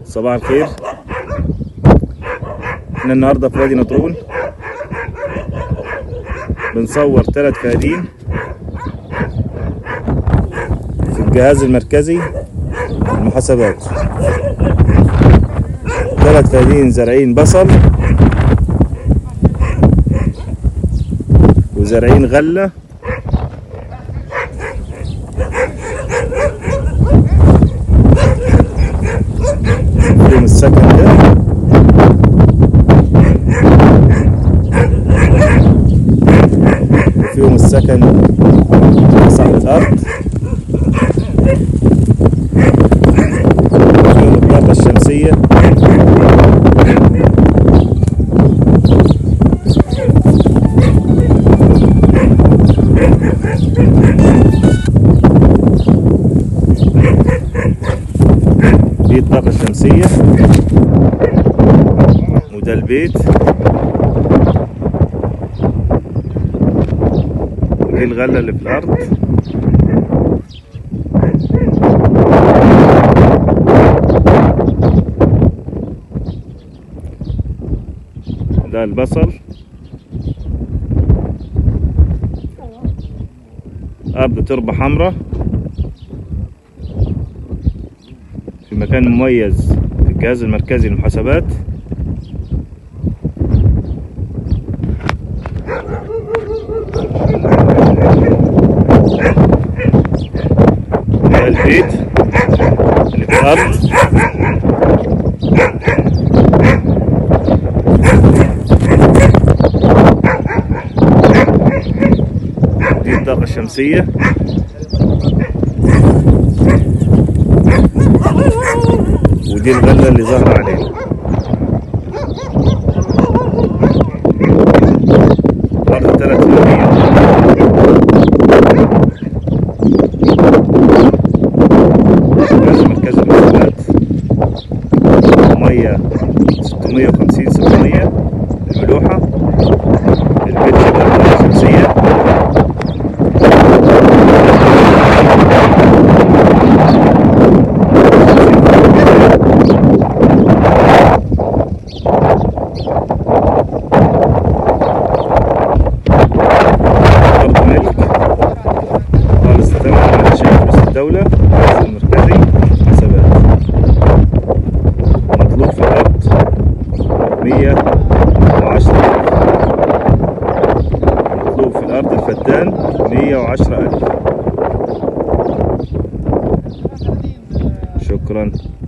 صباح الخير احنا النهارده في وادي نطرون بنصور ثلاث فهدين في الجهاز المركزي المحاسبات ثلاث فهدين زارعين بصل وزارعين غله فيهم السكن ده وفيهم السكن صاحب الأرض وفيهم الطاقة الشمسية دي الطاقة الشمسية وده البيت ودي الغلة اللي في الأرض ده البصل أرض تربة حمراء في مكان مميز في الجهاز المركزي للمحاسبات ده البيت اللي في الأرض دي الطاقة الشمسية ودي الغلة اللي ظاهرة عليه أرض ثلاث ملايين جهاز مركز المسؤولات مية 650 700 الملوحة البيت شغال شمسية أرض ملك خالص تمام من شيء فلوس الدولة الجهاز المركزي حسابات مطلوب في الأرض مية وعشرة ألف مطلوب في الأرض الفدان مية وعشرة ألف شكرا